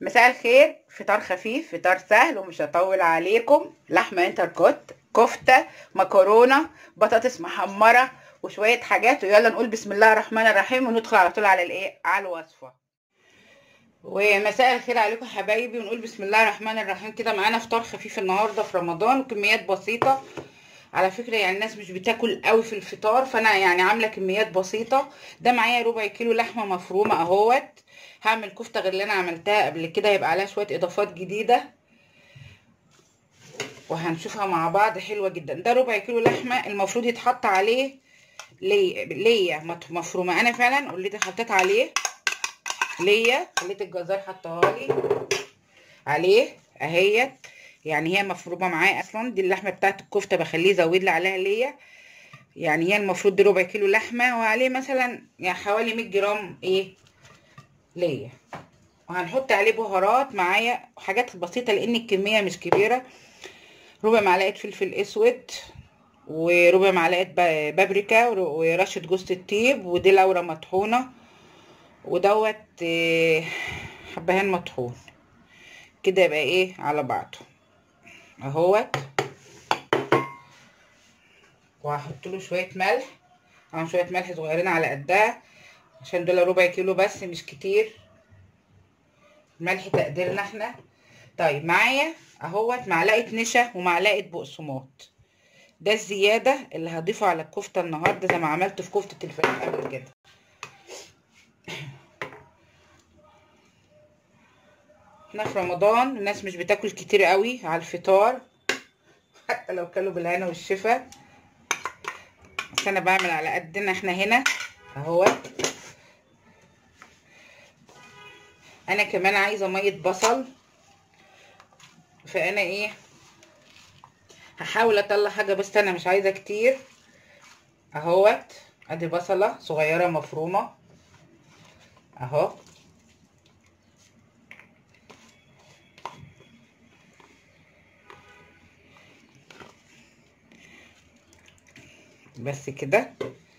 مساء الخير فطار خفيف فطار سهل ومش هطول عليكم لحمة انتركوت كفتة مكرونة بطاطس محمرة وشوية حاجات ويلا نقول بسم الله الرحمن الرحيم وندخل على طول على الايه على الوصفة ومساء الخير عليكم حبايبي ونقول بسم الله الرحمن الرحيم كده معانا فطار خفيف النهارده في رمضان وكميات بسيطة على فكرة يعني الناس مش بتاكل قوي في الفطار فانا يعني عاملة كميات بسيطة ده معايا ربع كيلو لحمة مفرومة اهوت هعمل كفتة غير اللي انا عملتها قبل كده هيبقى عليها شوية اضافات جديدة وهنشوفها مع بعض حلوة جدا ده ربع كيلو لحمة المفروض يتحط عليه ليه ليا مفرومة انا فعلا قلت حطيت عليه ليا خليت الجزار حطها لي عليه اهيت يعني هي مفرومه معايا اصلا دي اللحمه بتاعت الكفته بخليه يزود لي عليها ليا يعني هي المفروض دي ربع كيلو لحمه وعليه مثلا يعني حوالي 100 جرام ايه ليا وهنحط عليه بهارات معايا حاجات بسيطه لان الكميه مش كبيره ربع معلقه فلفل اسود وربع معلقه بابريكا ورشه جوز الطيب ودي لورا مطحونه ودوت حبهان مطحون كده يبقى ايه على بعضه اهوت وهحط له شويه ملح طبعا شويه ملح صغيرين على قدها عشان دول ربع كيلو بس مش كتير ملح تقديرنا احنا طيب معايا اهوت معلقه نشا ومعلقه بقسماط ده الزياده اللي هضيفه على الكفته النهارده زي ما عملت في كفته الفراخ قبل كده احنا في رمضان الناس مش بتاكل كتير قوي على الفطار حتى لو كلوا بالهنا والشفا بس انا بعمل على قدنا احنا هنا اهوت انا كمان عايزه ميه بصل فانا ايه هحاول اطلع حاجه بس انا مش عايزه كتير اهوت ادي بصله صغيره مفرومه اهو بس كده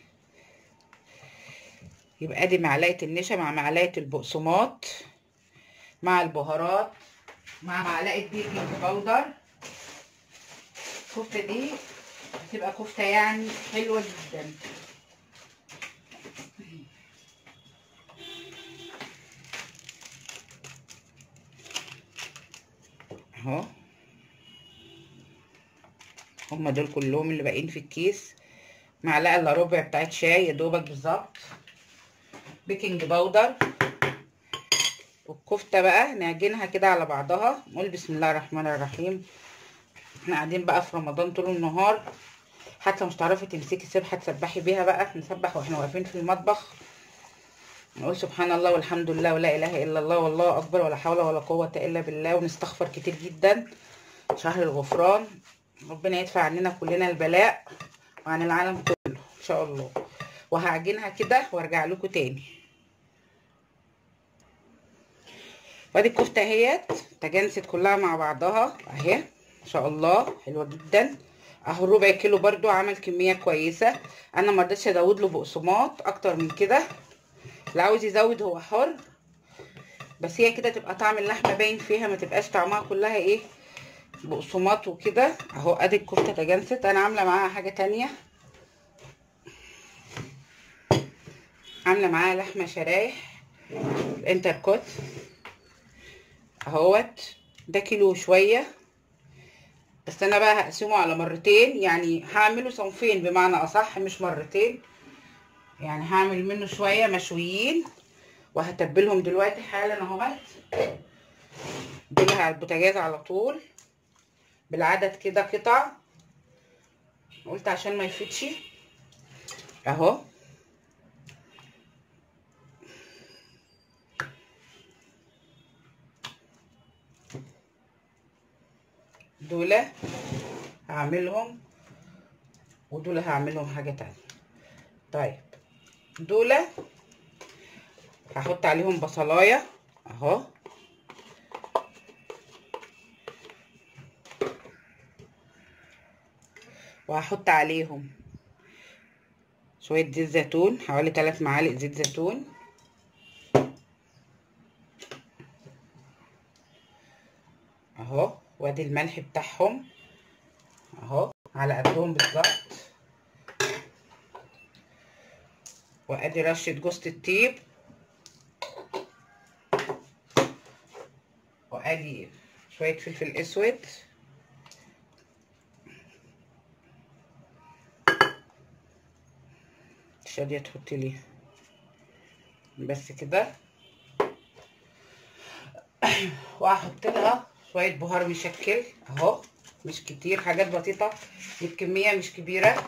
يبقى ادي معلقه النشا مع معلقه البقسماط مع البهارات مع معلقه بيكنج باودر الكفته دي هتبقى كفته يعني حلوه جدا اهو هما دول كلهم اللي باقيين في الكيس معلقه الا ربع بتاعت شاي يا دوبك بالظبط بيكنج باودر والكفته بقى نعجنها كده على بعضها نقول بسم الله الرحمن الرحيم احنا قاعدين بقى في رمضان طول النهار حتى مش تعرفي تمسكي سبحه تسبحي بيها بقى نسبح واحنا واقفين في المطبخ نقول سبحان الله والحمد لله ولا اله الا الله والله اكبر ولا حول ولا قوه الا بالله ونستغفر كتير جدا شهر الغفران ربنا يدفع عننا كلنا البلاء وعن العالم كله ان شاء الله وهعجنها كده وارجع لكم تاني وادي الكفته اهيت تجانست كلها مع بعضها اهي ما شاء الله حلوه جدا اهو ربع كيلو برضو عمل كميه كويسه انا ما رضيتش ازود له بقسماط اكتر من كده اللي عاوز يزود هو حر بس هي كده تبقى طعم اللحمه باين فيها ما تبقاش طعمها كلها ايه بقسماط وكده اهو ادي الكفته تجانست انا عامله معاها حاجه تانية عامله معاها لحمه شرايح انتركوت اهوت ده كيلو شويه بس انا بقى هقسمه على مرتين يعني هعمله صنفين بمعنى اصح مش مرتين يعني هعمل منه شويه مشويين وهتبلهم دلوقتي حالا اهوت دول على البوتاجاز على طول بالعدد كده قطع قلت عشان ما يفيدش اهو دول هعملهم ودول هعملهم حاجة تانية طيب دول هحط عليهم بصلاية اهو وهحط عليهم شوية زيت زيتون حوالي 3 معالق زيت زيتون اهو وادي الملح بتاعهم اهو على قدهم بالظبط وادي رشه جوز الطيب وادي شويه فلفل اسود شاديه تحطي لي بس كده وهحط لها شويه بهار مشكل اهو مش كتير حاجات بسيطه دي بكميه مش كبيره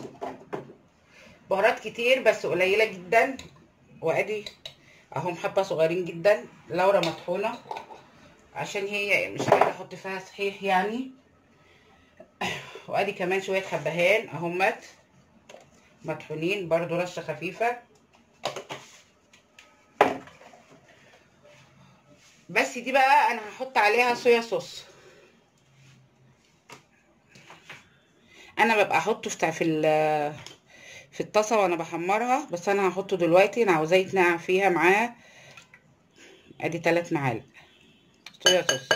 بهارات كتير بس قليله جدا وادي اهم حبه صغيرين جدا لورا مطحونه عشان هي مش عايزه احط فيها صحيح يعني وادي كمان شويه حبهان اهمت مطحونين برضو رشه خفيفه بس دي بقى انا هحط عليها صويا صوص انا ببقى احطه في في في الطاسه وانا بحمرها بس انا هحطه دلوقتي انا عاوزاه يتنقع فيها معاه ادي 3 معالق صويا صوص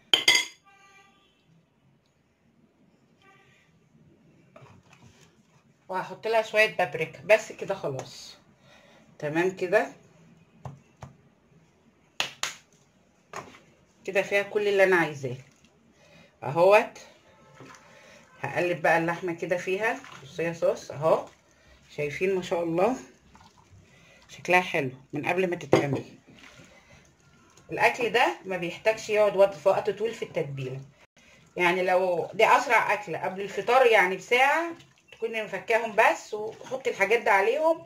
وهحط لها شويه بابريكا بس كده خلاص تمام كده كده فيها كل اللي انا عايزاه اهوت هقلب بقى اللحمه كده فيها صويا صوص اهو شايفين ما شاء الله شكلها حلو من قبل ما تتعمل الاكل ده ما بيحتاجش يقعد وقت طويل في التتبيله يعني لو دي اسرع اكله قبل الفطار يعني بساعه تكوني مفكاهم بس وحطي الحاجات دي عليهم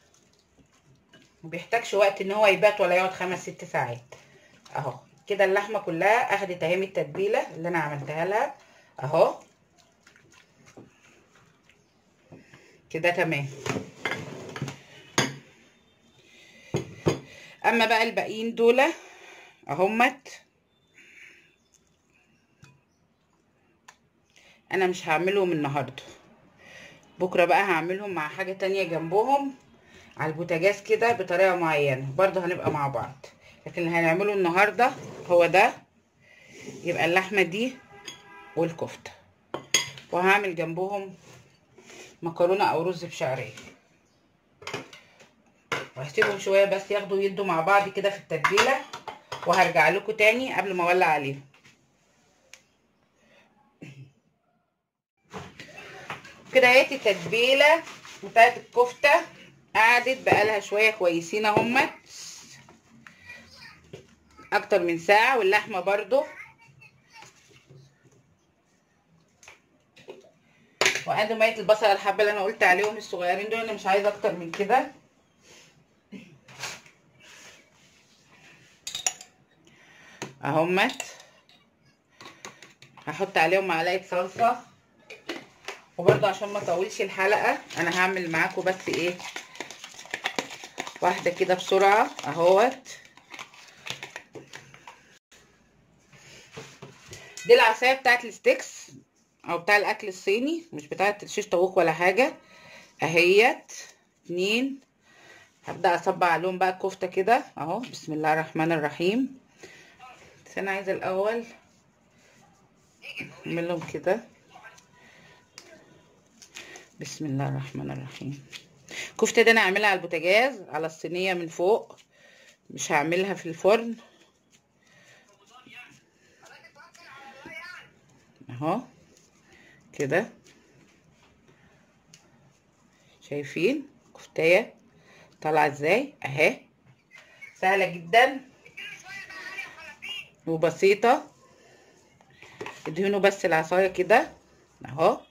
ما بيحتاجش وقت ان هو يبات ولا يقعد خمس ست ساعات اهو كده اللحمه كلها اخدت اهي التتبيله اللي انا عملتها لها اهو كده تمام اما بقى الباقيين دول اهمت انا مش هعملهم النهارده بكره بقى هعملهم مع حاجه تانية جنبهم على البوتاجاز كده بطريقه معينه برضو هنبقى مع بعض لكن اللي هنعمله النهارده هو ده يبقى اللحمه دي والكفته وهعمل جنبهم مكرونه او رز بشعريه وهسيبهم شويه بس ياخدوا يدوا مع بعض كده في التتبيله وهرجع لكم تاني قبل ما اولع عليهم كده اهي التتبيله بتاعت الكفته قعدت بقالها شويه كويسين اهمت اكتر من ساعه واللحمه برضو وعندي ميه البصل الحبه اللي انا قلت عليهم الصغيرين دول انا مش عايزه اكتر من كده اهمت هحط عليهم معلقه صلصه وبرده عشان ما اطولش الحلقه انا هعمل معاكم بس ايه واحده كده بسرعه اهوت دي العصايه بتاعت الستيكس او بتاع الاكل الصيني مش بتاعت شيش طاووق ولا حاجه اهيت اتنين هبدا اصبع عليهم بقى الكفته كده اهو بسم الله الرحمن الرحيم بس انا عايزه الاول اعملهم كده بسم الله الرحمن الرحيم الكفته دي انا هعملها على البوتاجاز على الصينيه من فوق مش هعملها في الفرن اهو كده شايفين كفتايه طالعه ازاي اهي سهله جدا وبسيطه ادهنوا بس العصايه كده اهو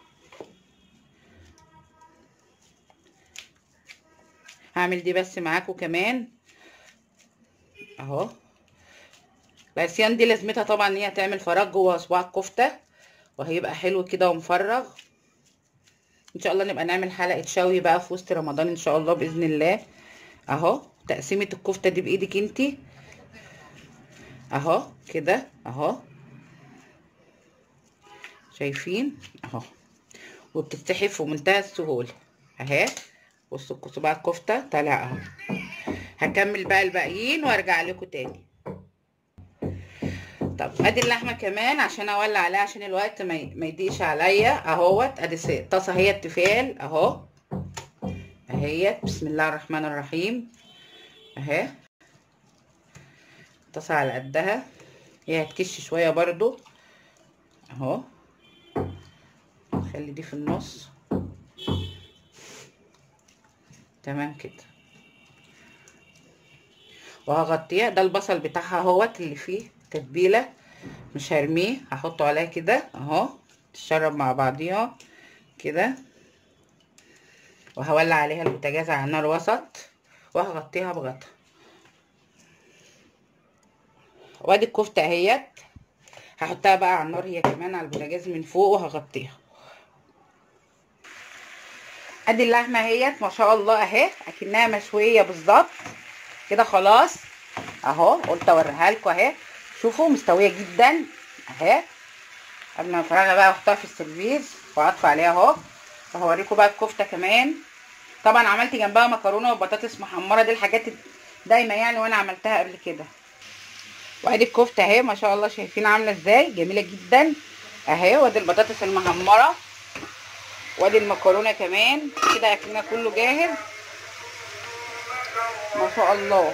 هعمل دي بس معاكم كمان اهو العصيان دي لازمتها طبعا ان هي تعمل فراغ جوه صباع الكفته وهيبقى حلو كده ومفرغ ان شاء الله نبقى نعمل حلقه شوي بقى في وسط رمضان ان شاء الله باذن الله اهو تقسيمه الكفته دي بايدك انتي اهو كده اهو شايفين اهو وبتتسحب في منتهى السهوله اهي بصوا صباع الكفته طالع اهو هكمل بقى الباقيين وارجع لكم تاني طب ادي اللحمه كمان عشان اولع عليها عشان الوقت ما ي- ما يضيقش عليا اهوت ادي س- طاسه هي التيفال اهو اهيت بسم الله الرحمن الرحيم اهي طاسه على قدها هي هتكش شويه برضو اهو خلي دي في النص تمام كده وهغطيها ده البصل بتاعها اهوت اللي فيه تتبيله مش هرميه هحطه عليها كده اهو تشرب مع بعضيها كده وهولع عليها البوتاجاز على نار وسط وهغطيها بغطا وادي الكفته اهيت هحطها بقى على النار هي كمان على البوتاجاز من فوق وهغطيها ادي اللحمه اهيت ما شاء الله اهي اكنها مشويه بالظبط كده خلاص اهو قلت اوريها لكم اهي شوفوا مستويه جدا اهي قبل ما افرغها بقى واحطها في السيرفيس واطفي عليها اهو وهوريكم بقى الكفته كمان طبعا عملت جنبها مكرونه وبطاطس محمره دي الحاجات دايما يعني وانا عملتها قبل كده وادي الكفته اهي ما شاء الله شايفين عامله ازاي جميله جدا اهي وادي البطاطس المحمره وادي المكرونه كمان كده اكلنا كله جاهز ما شاء الله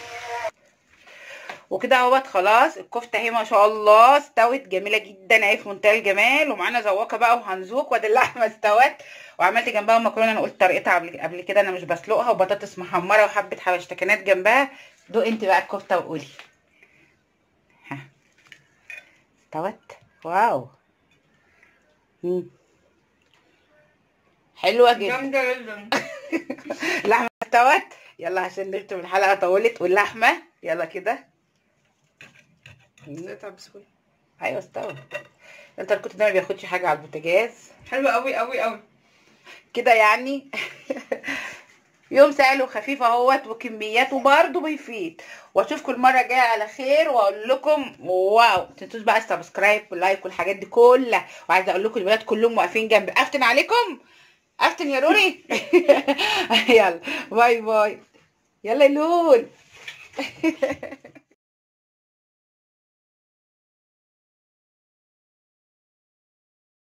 وكده اهوت خلاص الكفته اهي ما شاء الله استوت جميله جدا اهي في منتهى الجمال ومعانا ذواقه بقى وهنذوق وادي اللحمه استوت وعملت جنبها مكرونه انا قلت طريقتها قبل قبل كده انا مش بسلقها وبطاطس محمره وحبه حبشتكنات جنبها دوق انت بقى الكفته وقولي ها استوت واو مم. حلوه جدا جامدة جدا اللحمه استوت يلا عشان نختم الحلقه طولت واللحمه يلا كده قطع بسكوت ايوه استوت انت الكوت ده ما بياخدش حاجه على البوتاجاز حلوة قوي قوي قوي كده يعني يوم سهل وخفيف اهوت وكميات وبرضه بيفيد واشوفكم المره الجايه على خير واقول لكم واو ما تنسوش بقى السبسكرايب واللايك والحاجات دي كلها وعايزه اقول لكم الولاد كلهم واقفين جنبي افتن عليكم افتن يا روري يلا باي باي يلا يا لول